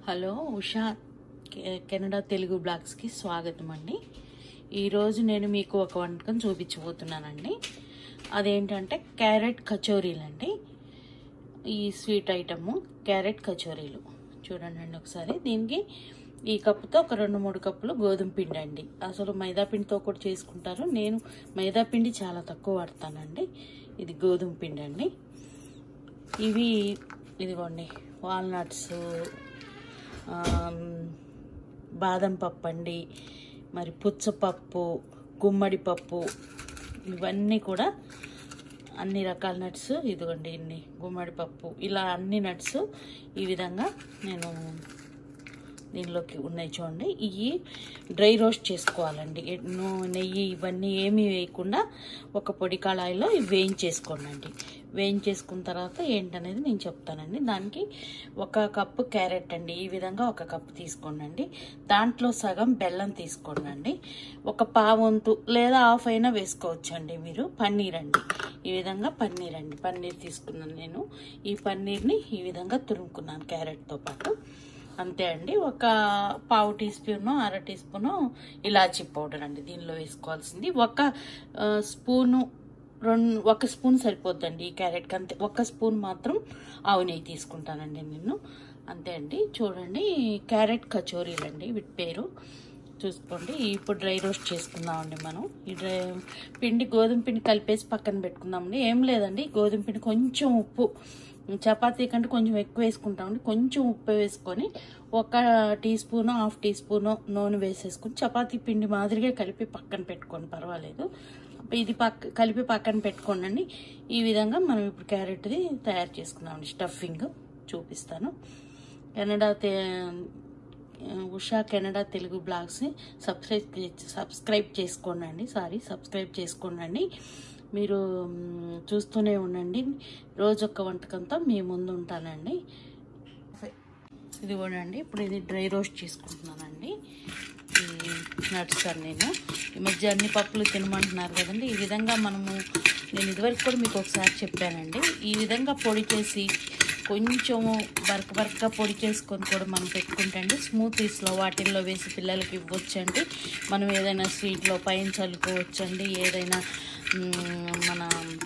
Hello Usha కె- Canada Telugu బ్లాగ్స్కి స్వాగతం అండి ఈరోజు నేను మీకు ఒక వంటకం చూపించబోతున్నానండి అదేంటంటే క్యారెట్ కచోరీలు అండి ఈ స్వీట్ ఐటము క్యారెట్ కచోరీలు చూడండి అండి ఒకసారి దీనికి ఈ కప్పుతో ఒక రెండు మూడు కప్పులు గోధుమ పిండి అండి అసలు మైదా పిండితో కూడా చేసుకుంటారు నేను మైదా పిండి చాలా తక్కువ వాడతానండి ఇది గోధుమ పిండి అండి ఇవి ఇదిగోండి వాల్నట్స్ ఆమ్, బాదం పప్పు అండి మరి పుచ్చపప్పు గుమ్మడి పప్పు ఇవన్నీ కూడా అన్ని రకాల నట్స్ ఇదిగోండి ఇన్ని గుమ్మడి పప్పు ఇలా అన్ని నట్స్ ఈ విధంగా నేను దీనిలోకి ఉన్నాయి చూడండి ఇవి డ్రై రోస్ట్ చేసుకోవాలండి ఎ- నూ- నెయ్యి ఇవన్నీ ఏమీ వేయకుండా ఒక పొడి కళాయిలో ఇవి వేయించేసుకోండి వేయించేసుకున్న తర్వాత ఏంటనేది నేను చెప్తానండి దానికి ఒక కప్పు క్యారెట్ అండి ఈ విధంగా ఒక కప్పు తీసుకోండి దాంట్లో సగం బెల్లం తీసుకోండి ఒక పావంతు లేదా హాఫ్ అయినా వేసుకోవచ్చండి మీరు పన్నీర్ అండి ఈ విధంగా పన్నీర్ అండి పన్నీర్ తీసుకున్నాను నేను ఈ పన్నీర్ని ఈ విధంగా తురుముకున్నాను క్యారెట్తో పాటు అంతే అండి ఒక పావు టీ స్పూను అర టీ స్పూను ఇలాచీ పౌడర్ అండి దీనిలో వేసుకోవాల్సింది ఒక ఆ, స్పూను రెండు ఒక స్పూన్ సరిపోద్దండి ఈ క్యారెట్కి అంతే ఒక స్పూన్ మాత్రం ఆవు నెయ్యి తీసుకుంటానండి నేను అంతే అండి చూడండి క్యారెట్ కచోరీలు అండి వీటి పేరు చూసుకోండి ఇప్పుడు డ్రై రోస్ట్ చేసుకుందామండి మనం ఈ డ్రై పిండి గోధుమ పిండి కలిపేసి పక్కన పెట్టుకుందామండి ఏం లేదండి గోధుమ పిండి కొంచెం ఉప్పు చపాతీ కంటే కొంచెం ఎక్కువ వేసుకుంటామండి కొంచెం ఉప్పు వేసుకొని ఒక tea spoon half tea spoon నూనె వేసేసుకొని చపాతీ పిండి మాదిరిగా కలిపి పక్కన పెట్టుకోండి పర్వాలేదు ఇది పక్క కలిపి పక్కన పెట్టుకోండి ఈ విధంగా మనం ఇప్పుడు క్యారెట్ది తయారు చేసుకుందామండి స్టఫింగ్ చూపిస్తాను కెనడా తే ఉషా కెనడా తెలుగు బ్లాగ్స్ని సబ్స్క్రైబ్ చే- సబ్స్క్రైబ్ చేసుకోండి సారీ సబ్స్క్రైబ్ చేసుకోండి మీరు మ్, చూస్తూనే ఉండండి రోజొక్క వంటకంతో మీ ముందు ఉంటానండి ఇదిగోనండి ఇప్పుడు ఇది డ్రై రోస్ట్ చేసుకుంటున్నానండి ఈ నట్స్ నేను ఈ మధ్య అన్ని పప్పులు తినమంటున్నారు కదండి ఈ విధంగా మనము నేను ఇదివరకు కూడా మీకు ఒకసారి చెప్పానండి ఈ విధంగా పొడి చేసి కొంచెం బరక బరకగా పొడి చేసుకొని కూడా మనం పెట్టుకుంటే అండి స్మూతీస్లో వాటిల్లో వేసి పిల్లలకి ఇవ్వచ్చండి మనం ఏదైనా స్వీట్లో పైన చల్లుకోవచ్చండి ఏదైనా మ్, మన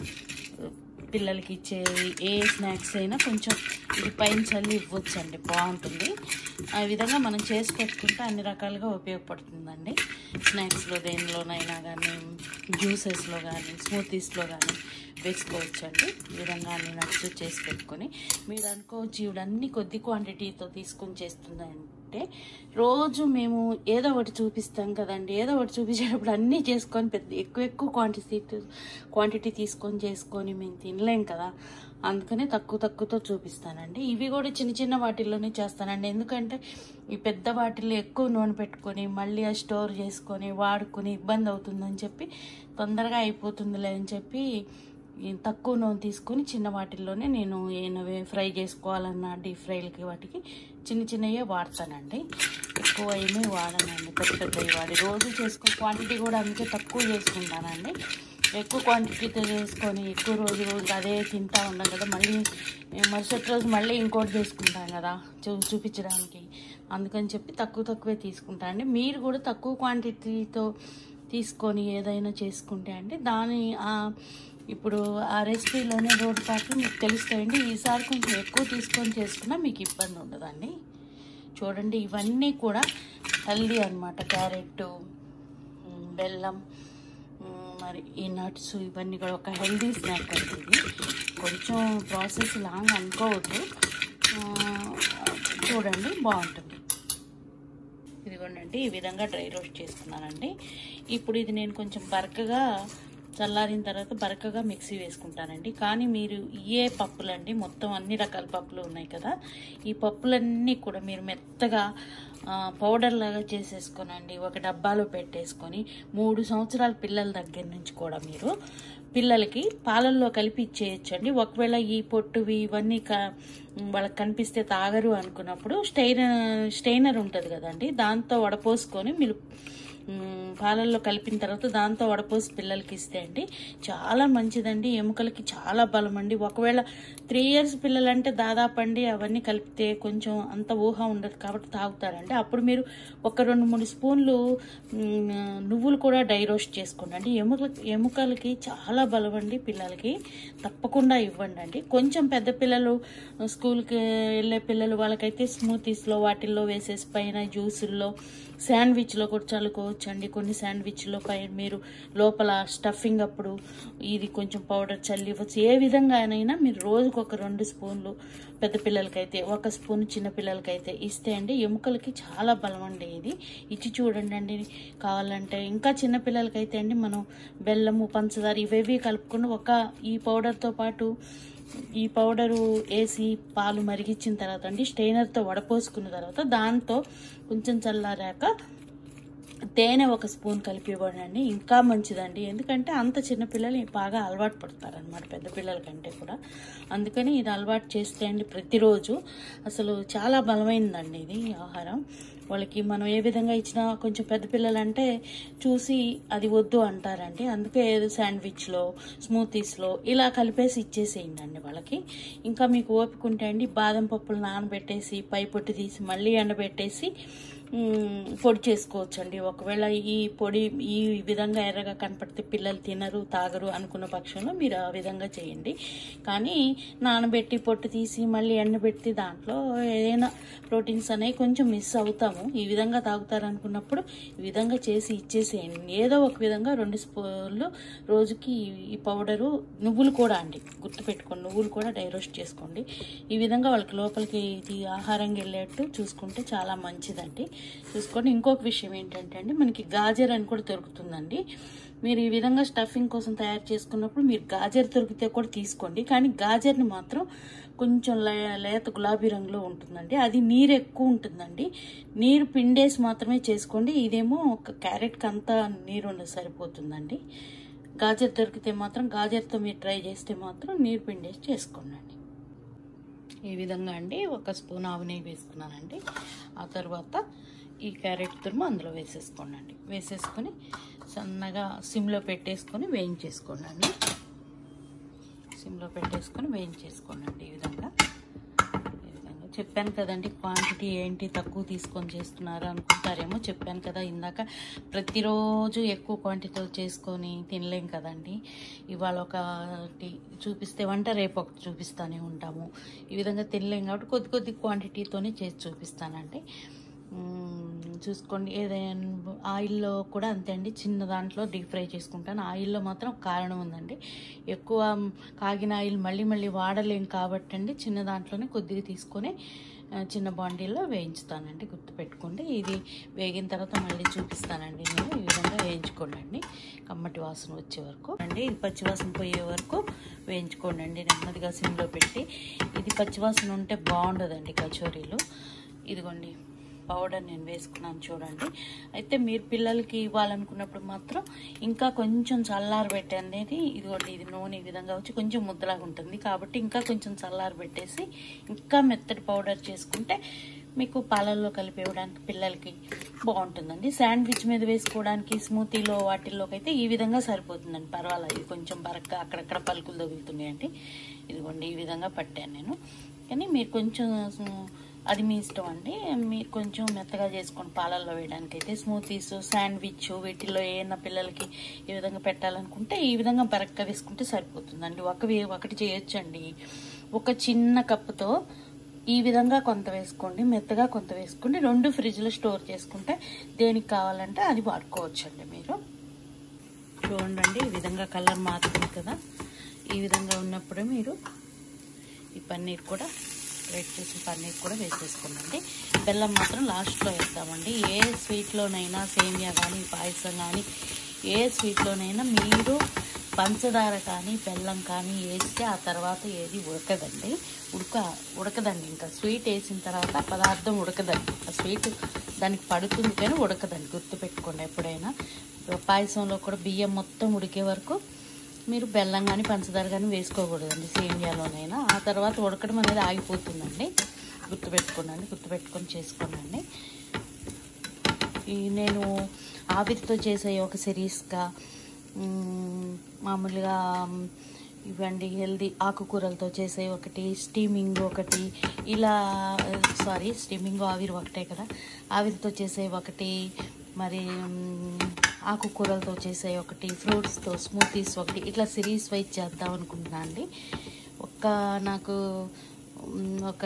పిల్లలకి ఇచ్చే ఏ స్నాక్స్ అయినా కొంచెం ఇది పైన చల్లి ఇవ్వచ్చు అండి బాగుంటుంది ఆ విధంగా మనం చేసి పెట్టుకుంటే అన్ని రకాలుగా ఉపయోగపడుతుందండి స్నాక్స్లో దేనిలోనైనా కానీ జ్యూసెస్లో కానీ స్మూతీస్లో కానీ వేసుకోవచ్చండి ఈ విధంగా అన్ని నట్స్ చేసి పెట్టుకొని మీరు అనుకోవచ్చు ఇవన్నీ కొద్ది క్వాంటిటీతో తీసుకొని చేస్తుందంటే రోజు మేము ఏదో ఒకటి చూపిస్తాం కదండి ఏదో ఒకటి చూపించేటప్పుడు అన్నీ చేసుకొని పెద్ద ఎక్కువ ఎక్కువ క్వాంటిటీ క్వాంటిటీ తీసుకొని చేసుకొని మేము తినలేం కదా అందుకనే తక్కువ తక్కువతో చూపిస్తానండి ఇవి కూడా చిన్న చిన్న వాటిల్లోనే చేస్తానండి ఎందుకంటే ఈ పెద్ద వాటిల్లో ఎక్కువ నూనె పెట్టుకొని మళ్ళీ ఆ స్టోర్ చేసుకొని వాడుకొని ఇబ్బంది అవుతుందని చెప్పి తొందరగా అయిపోతుందిలే అని చెప్పి ఈ తక్కువ నూనె తీసుకొని చిన్న వాటిల్లోనే నేను ఏనవే ఫ్రై చేసుకోవాలన్నా డీప్ ఫ్రైలకి వాటికి చిన్న చిన్నవే వాడతానండి ఎక్కువ ఏమీ వాడనండి పెద్ద పెద్దవి వాడి రోజు చేసుకుని క్వాంటిటీ కూడా అందుకే తక్కువ చేసుకుంటానండి ఎక్కువ క్వాంటిటీతో చేసుకొని ఎక్కువ రోజు రోజు అదే తింటా ఉన్నాం కదా మళ్ళీ ఏ మరుసటి రోజు మళ్ళీ ఇంకోటి చేసుకుంటాం కదా చూ చూపించడానికి అందుకని చెప్పి తక్కువ తక్కువే తీసుకుంటానండి మీరు కూడా తక్కువ క్వాంటిటీతో తీసుకొని ఏదైనా చేసుకుంటే అండి దాని ఆ ఇప్పుడు ఆ రెసిపీలోనే రోడ్డు పాటలు మీకు తెలుస్తాయండి ఈసారి కొంచెం ఎక్కువ తీసుకొని చేసుకున్నా మీకు ఇబ్బంది ఉండదండి చూడండి ఇవన్నీ కూడా హెల్దీ అనమాట క్యారెట్ ఉమ్, బెల్లం ఉమ్, మరి ఈ నట్స్ ఇవన్నీ కూడా ఒక హెల్దీ స్నాక్ అండి ఇది కొంచెం ప్రాసెస్ లాంగ్ అనుకోవద్దు ఆ, చూడండి బాగుంటుంది ఇదిగోండి ఈ విధంగా డ్రై రోస్ట్ చేసుకున్నానండి ఇప్పుడు ఇది నేను కొంచెం బరకగా చల్లారిన తర్వాత బరకగా మిక్సీ వేసుకుంటానండి కానీ మీరు ఏ పప్పులండి మొత్తం అన్ని రకాల పప్పులు ఉన్నాయి కదా ఈ పప్పులన్నీ కూడా మీరు మెత్తగా ఆ, పౌడర్ లాగా చేసేసుకోనండి ఒక డబ్బాలో పెట్టేసుకొని మూడు సంవత్సరాల పిల్లల దగ్గర నుంచి కూడా మీరు పిల్లలకి పాలల్లో కలిపి ఇచ్చేయచ్చండి ఒకవేళ ఈ పొట్టువి ఇవన్నీ క వాళ్ళకి కనిపిస్తే తాగరు అనుకున్నప్పుడు స్టెయినర్ స్టెయినర్ ఉంటుంది కదండి దాంతో వడపోసుకొని మీరు మ్, పాలల్లో కలిపిన తర్వాత దాంతో వడపోసి పిల్లలకి ఇస్తే అండి చాలా మంచిదండి ఎముకలకి చాలా బలం అండి ఒకవేళ త్రీ ఇయర్స్ పిల్లలంటే దాదాపు అండి అవన్నీ కలిపితే కొంచెం అంత ఊహ ఉండదు కాబట్టి తాగుతారండి అప్పుడు మీరు ఒక రెండు మూడు స్పూన్లు మ్, నువ్వులు కూడా డై రోస్ట్ చేసుకోండి అండి ఎముక ఎముకలకి చాలా బలం అండి పిల్లలకి తప్పకుండా ఇవ్వండి అండి కొంచెం పెద్ద పిల్లలు స్కూల్కి వెళ్ళే పిల్లలు వాళ్ళకైతే స్మూతీస్లో వాటిల్లో వేసేసి పైన జ్యూసుల్లో శాండ్విచ్లో కూడా చల్లుకోవచ్చు అండి కొన్ని శాండ్విచ్లో పైన మీరు లోపల స్టఫింగ్ అప్పుడు ఇది కొంచెం పౌడర్ చల్లి ఇవ్వచ్చు ఏ విధంగానైనా మీరు రోజుకు ఒక రెండు స్పూన్లు పెద్ద పిల్లలకైతే ఒక స్పూన్ చిన్న పిల్లలకైతే ఇస్తే అండి ఎముకలకి చాలా బలం అండి ఇది ఇచ్చి చూడండి అండి కావాలంటే ఇంకా చిన్న పిల్లలకైతే అండి మనం బెల్లము పంచదార ఇవేవి కలుపుకుని ఒక ఈ పౌడర్తో పాటు ఈ పౌడరు వేసి పాలు మరిగించిన తర్వాత అండి స్టెయినర్తో వడపోసుకున్న తర్వాత దాంతో కొంచెం చల్లారాక తేనె ఒక స్పూన్ కలిపి ఇవ్వండి ఇంకా మంచిదండి ఎందుకంటే అంత చిన్న పిల్లలు బాగా అలవాటు పడతారనమాట పెద్ద పిల్లల కంటే కూడా అందుకని ఇది అలవాటు చేస్తే అండి ప్రతిరోజు అసలు చాలా బలమైందండి ఇది ఆహారం వాళ్ళకి మనం ఏ విధంగా ఇచ్చినా కొంచెం పెద్ద పిల్లలంటే చూసి అది వద్దు అంటారండి అందుకే ఏదో శాండ్విచ్లో స్మూతీస్లో ఇలా కలిపేసి ఇచ్చేసేయండి అండి వాళ్ళకి ఇంకా మీకు ఓపిక ఉంటే అండి బాదం పప్పులు నానబెట్టేసి పై పొట్టు తీసి మళ్ళీ ఎండబెట్టేసి మ్, పొడి చేసుకోవచ్చు అండి ఒకవేళ ఈ పొడి ఈ విధంగా ఎర్రగా కనపడితే పిల్లలు తినరు తాగరు అనుకున్న పక్షంలో మీరు ఆ విధంగా చేయండి కానీ నానబెట్టి పొట్టు తీసి మళ్ళీ ఎండబెట్టి దాంట్లో ఏదైనా ప్రోటీన్స్ అనేవి కొంచెం మిస్ అవుతాము ఈ విధంగా తాగుతారు అనుకున్నప్పుడు ఈ విధంగా చేసి ఇచ్చేసేయండి ఏదో ఒక విధంగా రెండు స్పూన్లు రోజుకి ఈ పౌడరు నువ్వులు కూడా అండి గుర్తుపెట్టుకోండి నువ్వులు కూడా డై రోస్ట్ చేసుకోండి ఈ విధంగా వాళ్ళకి లోపలికి ఇది ఆహారంగా వెళ్ళేట్టు చూసుకుంటే చాలా మంచిదండి చూసుకోండి ఇంకొక విషయం ఏంటంటే అండి మనకి గాజర్ అని కూడా దొరుకుతుందండి మీరు ఈ విధంగా స్టఫింగ్ కోసం తయారు చేసుకున్నప్పుడు మీరు గాజర్ దొరికితే కూడా తీసుకోండి కానీ గాజర్ని మాత్రం కొంచెం లే- లేత గులాబీ రంగులో ఉంటుందండి అది నీరు ఎక్కువ ఉంటుందండి నీరు పిండేసి మాత్రమే చేసుకోండి ఇదేమో ఒక క్యారెట్కి అంతా నీరు ఉండదు సరిపోతుందండి గాజర్ దొరికితే మాత్రం గాజర్తో మీరు ట్రై చేస్తే మాత్రం నీరు పిండేసి చేసుకోండి ఈ విధంగా అండి ఒక స్పూన్ ఆవు నెయ్యి వేసుకున్నానండి ఆ తర్వాత ఈ క్యారెట్ తురుము అందులో వేసేసుకోండి అండి వేసేసుకొని సన్నగా సిమ్లో పెట్టేసుకొని వేయించేసుకోండి అండి సిమ్లో పెట్టేసుకొని వేయించేసుకోండి అండి ఈ విధంగా ఈ విధంగా చెప్పాను కదండి క్వాంటిటీ ఏంటి తక్కువ తీసుకొని చేస్తున్నారు అనుకుంటారేమో చెప్పాను కదా ఇందాక ప్రతిరోజు ఎక్కువ క్వాంటిటీతో చేసుకొని తినలేం కదండి ఇవాళ ఒకటి చూపిస్తే వంట రేపు ఒకటి చూపిస్తూనే ఉంటాము ఈ విధంగా తినలేం కాబట్టి కొద్ది కొద్ది క్వాంటిటీతోనే చేసి చూపిస్తానండి మ్మ్, చూసుకోండి ఏదైనా ఆయిల్లో కూడా అంతే అండి చిన్న దాంట్లో డీప్ ఫ్రై చేసుకుంటాను ఆయిల్లో మాత్రం ఒక కారణం ఉందండి ఎక్కువ కాగిన ఆయిల్ మళ్ళీ మళ్ళీ వాడలేం కాబట్టి అండి చిన్న దాంట్లోనే కొద్దిగా తీసుకొని ఆ, చిన్న బాండీలో వేయించుతానండి గుర్తుపెట్టుకోండి ఇది వేగిన తర్వాత మళ్ళీ చూపిస్తానండి నేను ఈ విధంగా వేయించుకోండి కమ్మటి వాసన వచ్చే వరకు అండి ఇది పచ్చివాసన పోయే వరకు వేయించుకోండి అండి నెమ్మదిగా సిమ్లో పెట్టి ఇది పచ్చివాసన ఉంటే బాగుండదండి కచోరీలు ఇదిగోండి పౌడర్ నేను వేసుకున్నాను చూడండి అయితే మీరు పిల్లలకి ఇవ్వాలనుకున్నప్పుడు మాత్రం ఇంకా కొంచెం చల్లారి పెట్టే అనేది ఇదిగోండి ఇది నూనె ఈ విధంగా వచ్చి కొంచెం ముద్దలాగా ఉంటుంది కాబట్టి ఇంకా కొంచెం చల్లారి పెట్టేసి ఇంకా మెత్తటి పౌడర్ చేసుకుంటే మీకు పాలల్లో కలిపి ఇవ్వడానికి పిల్లలకి బాగుంటుందండి శాండ్విచ్ మీద వేసుకోవడానికి స్మూతీలో వాటిల్లోకి అయితే ఈ విధంగా సరిపోతుందండి పర్వాలేదు ఇది కొంచెం బరగ్గా అక్కడక్కడ పలుకులు తగులుతున్నాయండి ఇదిగోండి ఈ విధంగా పట్టాను నేను కానీ మీరు కొంచెం అది మీ ఇష్టం అండి మీరు కొంచెం మెత్తగా చేసుకోండి పాలల్లో వేయడానికి అయితే స్మూతీస్ శాండ్విచ్ వీటిల్లో ఏమైనా పిల్లలకి ఈ విధంగా పెట్టాలనుకుంటే ఈ విధంగా బరగ్గా వేసుకుంటే సరిపోతుందండి ఒక వే- ఒకటి చేయొచ్చండి ఒక చిన్న కప్పుతో ఈ విధంగా కొంత వేసుకోండి మెత్తగా కొంత వేసుకోండి రెండు ఫ్రిడ్జ్లో స్టోర్ చేసుకుంటే దేనికి కావాలంటే అది వాడుకోవచ్చండి మీరు చూడండి ఈ విధంగా కలర్ మారుతుంది కదా ఈ విధంగా ఉన్నప్పుడే మీరు ఈ పన్నీర్ కూడా గ్రేట్ చేసిన పన్నీర్ కూడా వేసేసుకోండి బెల్లం మాత్రం లాస్ట్లో వేస్తామండి ఏ స్వీట్లోనైనా సేమియా కానీ పాయసం కానీ ఏ స్వీట్లోనైనా మీరు పంచదార కానీ బెల్లం కానీ వేస్తే ఆ తర్వాత ఏది ఉడకదండి ఉడక ఉడకదండి ఇంకా స్వీట్ వేసిన తర్వాత ఆ పదార్థం ఉడకదండి ఆ స్వీట్ దానికి పడుతుంది కానీ ఉడకదండి గుర్తుపెట్టుకోండి ఎప్పుడైనా పాయసంలో కూడా బియ్యం మొత్తం ఉడికే వరకు మీరు బెల్లం కానీ పంచదార కానీ వేసుకోకూడదండి సేమియాలోనైనా ఆ తర్వాత ఉడకడం అనేది ఆగిపోతుందండి గుర్తుపెట్టుకోండి గుర్తుపెట్టుకొని చేసుకోండి ఈ నేను ఆవిరితో చేసే ఒక సిరీస్గా మ్, మామూలుగా మ్, ఇవ్వండి హెల్దీ ఆకుకూరలతో చేసే ఒకటి స్టీమింగ్ ఒకటి ఇలా సారీ స్టీమింగ్ ఆవిరి ఒకటే కదా ఆవిరితో చేసే ఒకటి మరి మ్, ఆకుకూరలతో చేసే ఒకటి ఫ్రూట్స్తో స్మూతీస్ ఒకటి ఇట్లా సిరీస్ వైజ్ చేద్దాం అనుకుంటున్నా అండి ఒక్క నాకు మ్, ఒక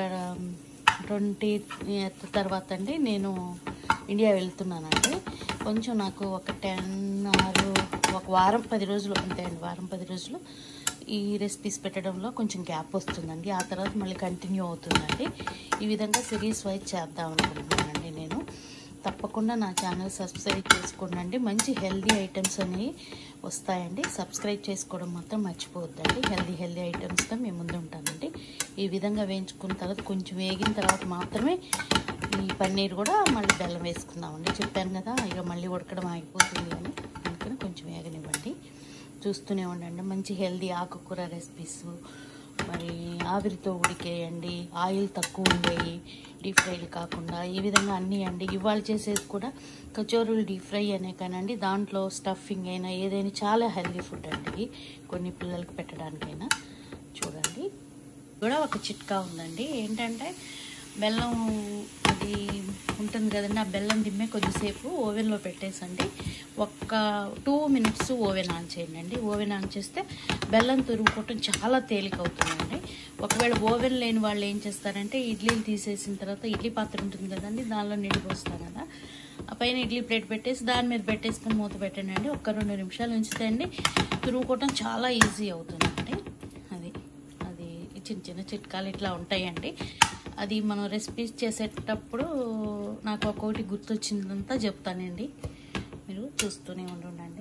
ట్వంటీ తర్వాత అండి నేను ఇండియా వెళ్తున్నానండి కొంచెం నాకు ఒక టెన్ ఆరు ఒక వారం పది రోజులు అంతే అండి వారం పది రోజులు ఈ రెసిపీస్ పెట్టడంలో కొంచెం గ్యాప్ వస్తుందండి ఆ తర్వాత మళ్ళీ కంటిన్యూ అవుతుందండి ఈ విధంగా సిరీస్ వైజ్ చేద్దాం అనుకుంటున్నానండి నేను తప్పకుండా నా ఛానల్ సబ్స్క్రైబ్ చేసుకోండి మంచి హెల్దీ ఐటమ్స్ అనేవి వస్తాయండి సబ్స్క్రైబ్ చేసుకోవడం మాత్రం మర్చిపోవద్దండి హెల్దీ హెల్దీ ఐటమ్స్తో మేము ముందు ఉంటానండి ఈ విధంగా వేయించుకున్న తర్వాత కొంచెం వేగిన తర్వాత మాత్రమే ఈ పన్నీర్ కూడా మళ్ళీ బెల్లం వేసుకుందామండి చెప్పాను కదా ఇక మళ్ళీ ఉడకడం ఆగిపోతుంది అని అందుకని కొంచెం వేగనివ్వండి చూస్తూనే ఉండండి మంచి హెల్దీ ఆకుకూర రెసిపీస్ మరి ఆవిరితో ఉడికేయండి ఆయిల్ తక్కువ ఉండేవి డీప్ ఫ్రైలు కాకుండా ఈ విధంగా అన్నీ అండి ఇవాళ చేసేది కూడా కచోరులు డీప్ ఫ్రై అనే కానండి దాంట్లో స్టఫింగ్ అయినా ఏదైనా చాలా హెల్దీ ఫుడ్ అండి ఇది కొన్ని పిల్లలకి పెట్టడానికైనా చూడండి కూడా ఒక చిట్కా ఉందండి ఏంటంటే బెల్లం అది ఉంటుంది కదండి ఆ బెల్లం దిమ్మే కొద్దిసేపు ఓవెన్లో పెట్టేసండి ఒక్క టూ మినిట్స్ ఓవెన్ ఆన్ చేయండి అండి ఓవెన్ ఆన్ చేస్తే బెల్లం తురుముకోవటం చాలా తేలిక అవుతుందండి ఒకవేళ ఓవెన్ లేని వాళ్ళు ఏం చేస్తారంటే ఇడ్లీలు తీసేసిన తర్వాత ఇడ్లీ పాత్ర ఉంటుంది కదండి దానిలో నీళ్ళు పోస్తారు కదా ఆ పైన ఇడ్లీ ప్లేట్ పెట్టేసి దాని మీద పెట్టేసుకొని మూత పెట్టండి అండి ఒక్క రెండు నిమిషాలు ఉంచితే అండి తురుముకోవటం చాలా ఈజీ అవుతుందండి అది అది ఈ చిన్న చిన్న చిట్కాలు ఇట్లా ఉంటాయండి అది మనం రెసిపీస్ చేసేటప్పుడు నాకు ఒక్కొక్కటి గుర్తొచ్చిందంతా చెప్తానండి మీరు చూస్తూనే ఉండండి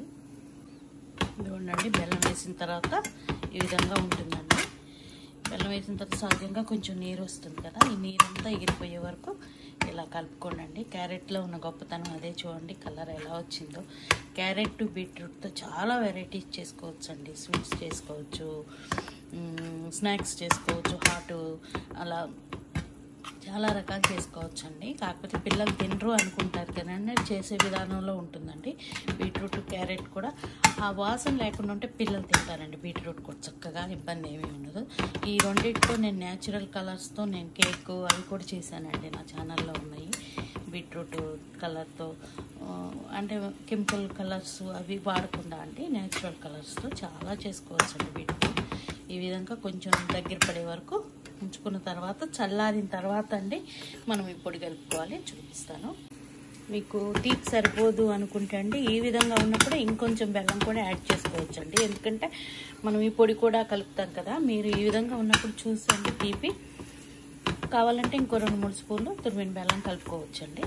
ఇది ఉండండి బెల్లం వేసిన తర్వాత ఈ విధంగా ఉంటుందండి బెల్లం వేసిన తర్వాత సహజంగా కొంచెం నీరు వస్తుంది కదా ఈ నీరంతా ఎగిరిపోయే వరకు ఇలా కలుపుకోండి క్యారెట్లో ఉన్న గొప్పతనం అదే చూడండి కలర్ ఎలా వచ్చిందో క్యారెట్ బీట్రూట్తో చాలా వెరైటీస్ చేసుకోవచ్చు అండి స్వీట్స్ చేసుకోవచ్చు మ్, స్నాక్స్ చేసుకోవచ్చు హాట్ అలా చాలా రకాలు చేసుకోవచ్చు అండి కాకపోతే పిల్లలు తినరు అనుకుంటారు కదండి అది చేసే విధానంలో ఉంటుందండి బీట్రూట్ క్యారెట్ కూడా ఆ వాసన లేకుండా ఉంటే పిల్లలు తింటారండి బీట్రూట్ కూడా చక్కగా ఇబ్బంది ఏమీ ఉండదు ఈ రెండింటితో నేను న్యాచురల్ కలర్స్తో నేను కేక్ అవి కూడా చేశానండి నా ఛానల్లో ఉన్నాయి బీట్రూట్ కలర్తో ఆ, అంటే కెమికల్ కలర్స్ అవి వాడకుండా అండి న్యాచురల్ కలర్స్తో చాలా చేసుకోవచ్చు అండి బీట్రూట్ ఈ విధంగా కొంచెం దగ్గర పడే వరకు ఉంచుకున్న తర్వాత చల్లారిన తర్వాత అండి మనం ఈ పొడి కలుపుకోవాలి చూపిస్తాను మీకు తీపి సరిపోదు అనుకుంటే అండి ఈ విధంగా ఉన్నప్పుడు ఇంకొంచెం బెల్లం కూడా యాడ్ చేసుకోవచ్చు అండి ఎందుకంటే మనం ఈ పొడి కూడా కలుపుతాం కదా మీరు ఈ విధంగా ఉన్నప్పుడు చూసండి తీపి కావాలంటే ఇంకో రెండు మూడు స్పూన్లు తురిమిన బెల్లం కలుపుకోవచ్చు అండి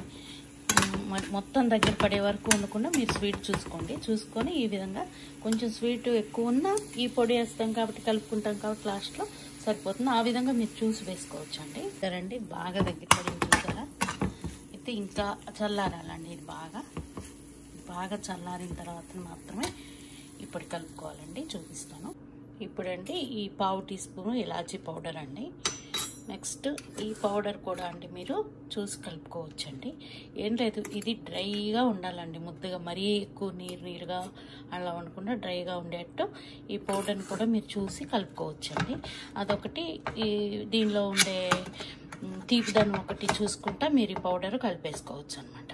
మొత్తం దగ్గర పడే వరకు ఉండకుండా మీరు స్వీట్ చూసుకోండి చూసుకొని ఈ విధంగా కొంచెం స్వీట్ ఎక్కువ ఉన్నా ఈ పొడి వేస్తాం కాబట్టి కలుపుకుంటాం కాబట్టి లాస్ట్లో సరిపోతుంది ఆ విధంగా మీరు చూసి వేసుకోవచ్చు అండి సరేండి బాగా దగ్గర పడింది చూసారా అయితే ఇంకా చల్లారాలండి ఇది బాగా బాగా చల్లారిన తర్వాత మాత్రమే ఇప్పుడు కలుపుకోవాలండి చూపిస్తాను ఇప్పుడండి ఈ పావు టీ స్పూన్ ఇలాచీ పౌడర్ అండి నెక్స్ట్ ఈ పౌడర్ కూడా అండి మీరు చూసి కలుపుకోవచ్చండి ఏం లేదు ఇది డ్రైగా ఉండాలండి ముద్దగా మరీ ఎక్కువ నీరు నీరుగా అలా ఉండకుండా డ్రైగా ఉండేట్టు ఈ పౌడర్ని కూడా మీరు చూసి కలుపుకోవచ్చండి అదొకటి ఈ దీనిలో ఉండే మ్, తీపిదనం ఒకటి చూసుకుంటా మీరు ఈ పౌడర్ కలిపేసుకోవచ్చు అనమాట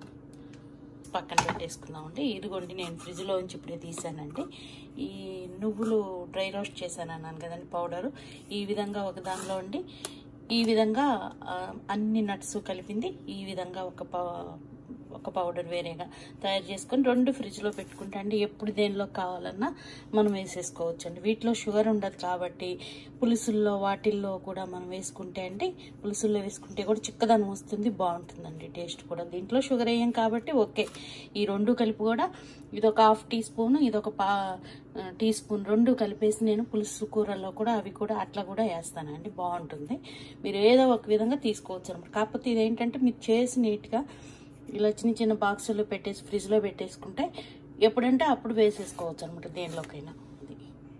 పక్కన పెట్టేసుకుందామండి ఇదిగోండి నేను ఫ్రిడ్జ్లో ఉంచి ఇప్పుడే తీసానండి ఈ నువ్వులు డ్రై రోస్ట్ చేశాను అన్నాను కదండి పౌడరు ఈ విధంగా ఒక దానిలో ఉండి ఈ విధంగా ఆ, అన్ని నట్స్ కలిపింది ఈ విధంగా ఒక ప ఒక పౌడర్ వేరేగా తయారు చేసుకొని రెండు ఫ్రిడ్జ్లో పెట్టుకుంటే అండి ఎప్పుడు దేనిలో కావాలన్నా మనం వేసేసుకోవచ్చు అండి వీటిలో షుగర్ ఉండదు కాబట్టి పులుసుల్లో వాటిల్లో కూడా మనం వేసుకుంటే అండి పులుసుల్లో వేసుకుంటే కూడా చిక్కదనం వస్తుంది బాగుంటుందండి టేస్ట్ కూడా దీంట్లో షుగర్ వేయం కాబట్టి ఓకే ఈ రెండు కలిపి కూడా ఇది ఒక హాఫ్ టీ స్పూన్ ఇది ఒక పా టీ స్పూన్ రెండు కలిపేసి నేను పులుసు కూరల్లో కూడా అవి కూడా అట్లా కూడా వేస్తానండి బాగుంటుంది మీరు ఏదో ఒక విధంగా తీసుకోవచ్చు అనమాట కాకపోతే ఇదేంటంటే మీరు చేసి నీట్గా ఇలా చిన్న చిన్న బాక్సుల్లో పెట్టేసి ఫ్రిడ్జ్లో పెట్టేసుకుంటే ఎప్పుడంటే అప్పుడు వేసేసుకోవచ్చు అనమాట దేనిలోకైనా అది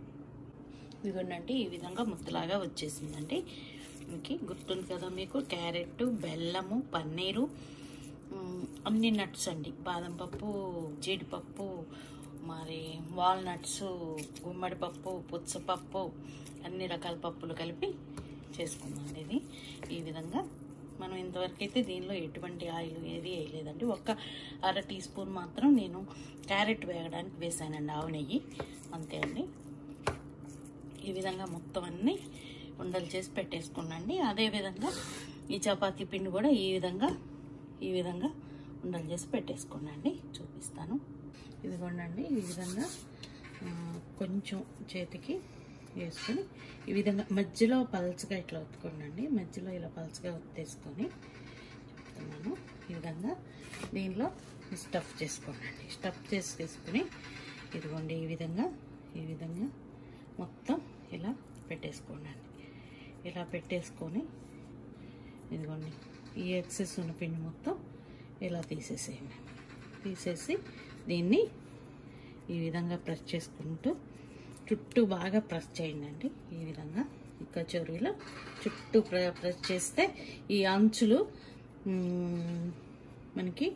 ఇదిగోండి ఈ విధంగా ముద్దలాగా వచ్చేసిందండి మీకు గుర్తుంది కదా మీకు క్యారెట్ బెల్లము పన్నీరు మ్, అన్ని నట్స్ అండి బాదం పప్పు జీడిపప్పు మరి వాల్నట్స్ గుమ్మడి పప్పు పుచ్చపప్పు అన్ని రకాల పప్పులు కలిపి చేసుకున్నాం ఇది ఈ విధంగా మనం ఇంతవరకు అయితే దీనిలో ఎటువంటి ఆయిల్ ఏది వేయలేదండి ఒక్క అర టీ స్పూన్ మాత్రం నేను క్యారెట్ వేయడానికి వేసానండి ఆవు నెయ్యి అంతే అండి ఈ విధంగా మొత్తం అన్నీ ఉండలు చేసి పెట్టేసుకున్నాండి అదేవిధంగా ఈ చపాతీ పిండి కూడా ఈ విధంగా ఈ విధంగా ఉండలు చేసి పెట్టేసుకోండి చూపిస్తాను ఇదిగోండి ఈ విధంగా ఆ, కొంచెం చేతికి వేసుకొని ఈ విధంగా మధ్యలో పల్చగా ఇట్లా ఒత్తుకోండి మధ్యలో ఇలా పల్చగా ఒత్తేసుకొని చెప్తున్నాను ఈ విధంగా దీనిలో స్టఫ్ చేసుకోండి స్టఫ్ చేసి తీసుకుని ఇదిగోండి ఈ విధంగా ఈ విధంగా మొత్తం ఇలా పెట్టేసుకోండి ఇలా పెట్టేసుకొని ఇదిగోండి ఈ ఎక్సెస్ ఉన్న పిండి మొత్తం ఇలా తీసేసేయండి తీసేసి దీన్ని ఈ విధంగా ప్రెస్ చేసుకుంటూ చుట్టూ బాగా ప్రెస్ చేయండి అండి ఈ విధంగా ఈ కచోరీలో చుట్టూ ప్ర- ప్రెస్ చేస్తే ఈ అంచులు మ్, మనకి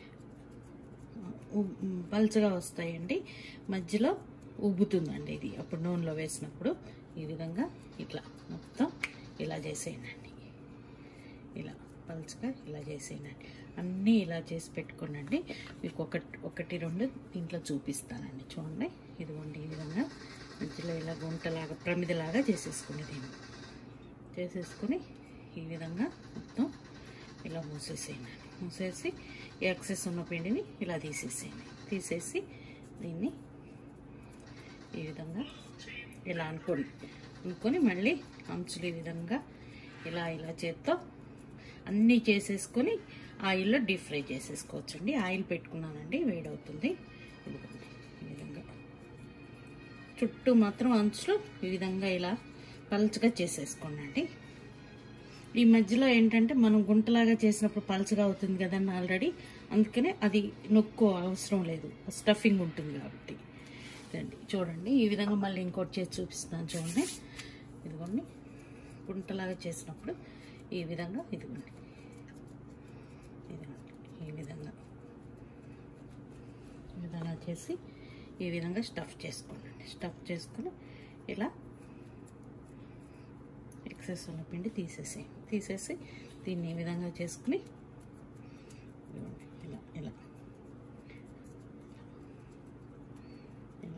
ఉబ్- పల్చగా వస్తాయండి మధ్యలో ఉబ్బుతుందండి ఇది అప్పుడు నూనెలో వేసినప్పుడు ఈ విధంగా ఇట్లా మొత్తం ఇలా చేసేయండి ఇలా పల్చగా ఇలా చేసేయండి అన్నీ ఇలా చేసి పెట్టుకోనండి మీకు ఒకటి ఒకటి రెండు దీంట్లో చూపిస్తానండి చూడండి ఇదిగోండి ఈ విధంగా మధ్యలో ఇలా గుంటలాగా ప్రమిదలాగా చేసేసుకుని దీన్ని చేసేసుకుని ఈ విధంగా మొత్తం ఇలా మూసేసేయండి మూసేసి ఈ ఎక్సెస్ ఉన్న పిండిని ఇలా తీసేసేయండి తీసేసి దీన్ని ఈ విధంగా ఇలా అనుకోండి అనుకొని మళ్ళీ అంచులు ఈ విధంగా ఇలా ఇలా చేత్తో అన్నీ చేసేసుకొని ఆయిల్లో డీప్ ఫ్రై చేసేసుకోవచ్చండి ఆయిల్ పెట్టుకున్నానండి వేడవుతుంది ఇదిగోండి ఈ విధంగా చుట్టూ మాత్రం అంచులు ఈ విధంగా ఇలా పలుచగా చేసేసుకోండి ఈ మధ్యలో ఏంటంటే మనం గుంటలాగా చేసినప్పుడు పలుచగా అవుతుంది కదండి ఆల్రెడీ అందుకనే అది నొక్కు అవసరం లేదు స్టఫింగ్ ఉంటుంది కాబట్టి ఇదండి చూడండి ఈ విధంగా మళ్ళీ ఇంకోటి చేసి చూపిస్తాను చూడండి ఇదిగోండి గుంటలాగా చేసినప్పుడు ఈ విధంగా ఇదిగోండి ఇదిగోండి ఈ విధంగా ఈ విధంగా చేసి ఈ విధంగా స్టఫ్ చేసుకోండి స్టఫ్ చేసుకుని ఇలా ఎక్సెస్ ఉన్న పిండి తీసేసి తీసేసి దీన్ని ఈ విధంగా చేసుకుని ఇదిగోండి ఇలా ఇలా ఇలా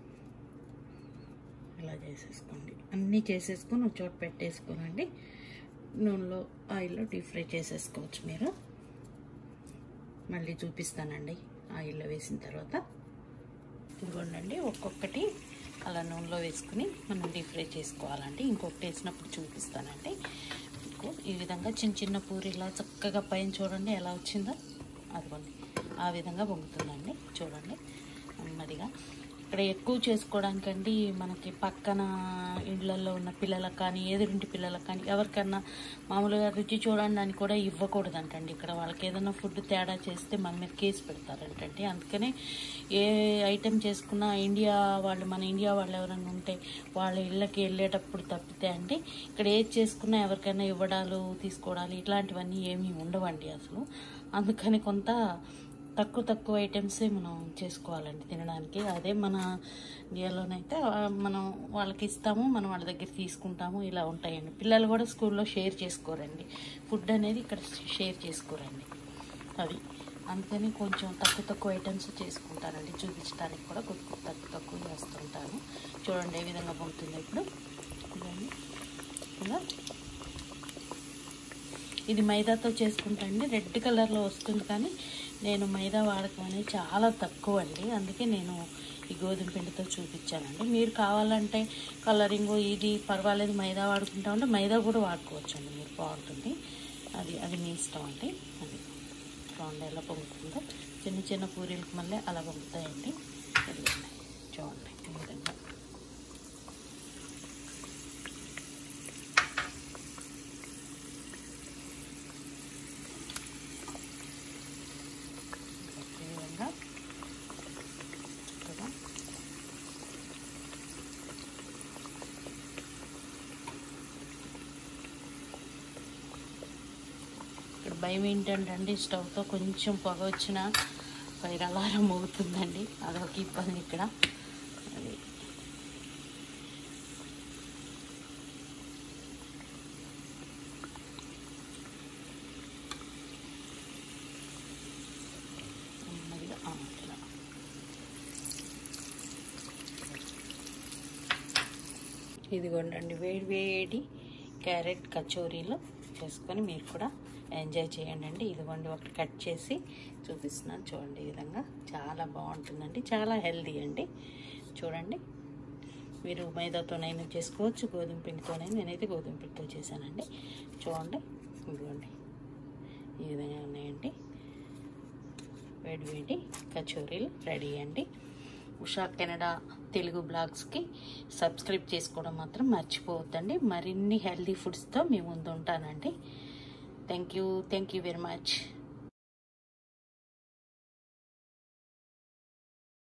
ఇలా చేసేసుకోండి అన్నీ చేసేసుకొని ఒక చోట పెట్టేసుకోనండి నూనెలో ఆయిల్లో డీప్ ఫ్రై చేసేసుకోవచ్చు మీరు మళ్ళీ చూపిస్తానండి ఆయిల్లో వేసిన తర్వాత ఇదిగోండి ఒక్కొక్కటి అలా నూనెలో వేసుకుని మనం డీప్ ఫ్రై చేసుకోవాలండి ఇంకొకటి వేసినప్పుడు చూపిస్తానండి మీకు ఈ విధంగా చిన్న చిన్న పూరిలా చక్కగా పైన చూడండి ఎలా వచ్చిందో అదిగోండి ఆ విధంగా పొంగుతుందండి చూడండి నెమ్మదిగా ఇక్కడ ఎక్కువ చేసుకోవడానికండి మనకి పక్కన ఇళ్ళల్లో ఉన్న పిల్లలకు కానీ ఎదురింటి పిల్లలకు కానీ ఎవరికన్నా మామూలుగా రుచి చూడడానికి కూడా ఇవ్వకూడదంటండి ఇక్కడ వాళ్ళకి ఏదైనా ఫుడ్ తేడా చేస్తే మన మీద కేసు పెడతారంటండి అందుకనే ఏ ఐటెం చేసుకున్నా ఇండియా వాళ్ళు మన ఇండియా వాళ్ళు ఎవరైనా ఉంటే వాళ్ళ ఇళ్ళకి వెళ్ళేటప్పుడు తప్పితే అండి ఇక్కడ ఏది చేసుకున్నా ఎవరికైనా ఇవ్వడాలు తీసుకోవడాలు ఇట్లాంటివన్నీ ఏమీ ఉండవండి అసలు అందుకని కొంత తక్కువ తక్కువ ఐటమ్సే మనం చేసుకోవాలండి తినడానికి అదే మన ఇండియాలోనైతే ఆ, మనం వాళ్ళకి ఇస్తాము మనం వాళ్ళ దగ్గర తీసుకుంటాము ఇలా ఉంటాయండి పిల్లలు కూడా స్కూల్లో షేర్ చేసుకోరండి ఫుడ్ అనేది ఇక్కడ షేర్ చేసుకోరండి అది అందుకని కొంచెం తక్కువ తక్కువ ఐటమ్స్ చేసుకుంటానండి చూపించడానికి కూడా కొద్ది తక్కువ తక్కువ చేస్తుంటాను చూడండి ఏ విధంగా పొందుతుంది ఇప్పుడు ఇదండి ఇలా ఇది మైదాతో చేసుకుంటా అండి రెడ్ కలర్లో వస్తుంది కానీ నేను మైదా వాడకం అనేది చాలా తక్కువ అండి అందుకే నేను ఈ గోధుమ పిండితో చూపించానండి మీరు కావాలంటే కలరింగ్ ఇది పర్వాలేదు మైదా వాడుకుంటా ఉంటే మైదా కూడా వాడుకోవచ్చు అండి మీరు బాగుంటుంది అది అది మీ ఇష్టం అండి అది చూడండి ఎలా పొంగుతుందో చిన్న చిన్న పూరీలకు మళ్ళీ అలా పొంగుతాయండి ఇదిగోండి చూడండి ఈ విధంగా ఈ విధంగా చక్కగా ఇక్కడ భయం ఏంటంటే అండి స్టవ్తో కొంచెం పొగ వచ్చిన ఫైర్ అలారం అవుతుందండి అదొక ఇబ్బంది ఇక్కడ అది నెమ్మదిగా ఆ, ఇట్లా. ఇదిగోండి వేడి వేడి క్యారెట్ కచోరీలు చేసుకొని మీరు కూడా ఎంజాయ్ చేయండి అండి ఇదిగోండి ఒకటి కట్ చేసి చూపిస్తున్నాను చూడండి ఈ విధంగా చాలా బాగుంటుందండి చాలా హెల్దీ అండి చూడండి మీరు మైదాతోనైనా చేసుకోవచ్చు గోధుమ పిండితోనైనా నేనైతే గోధుమ పిండితో చేశానండి చూడండి ఇదిగోండి ఈ విధంగా ఉన్నాయండి వేడి వేడి కచోరీలు రెడీ అండి ఉషా కెనడా తెలుగు బ్లాగ్స్కి సబ్స్క్రైబ్ చేసుకోవడం మాత్రం మర్చిపోవద్దండి మరిన్ని హెల్దీ ఫుడ్స్తో మీ ముందు ఉంటానండి thank you thank you very much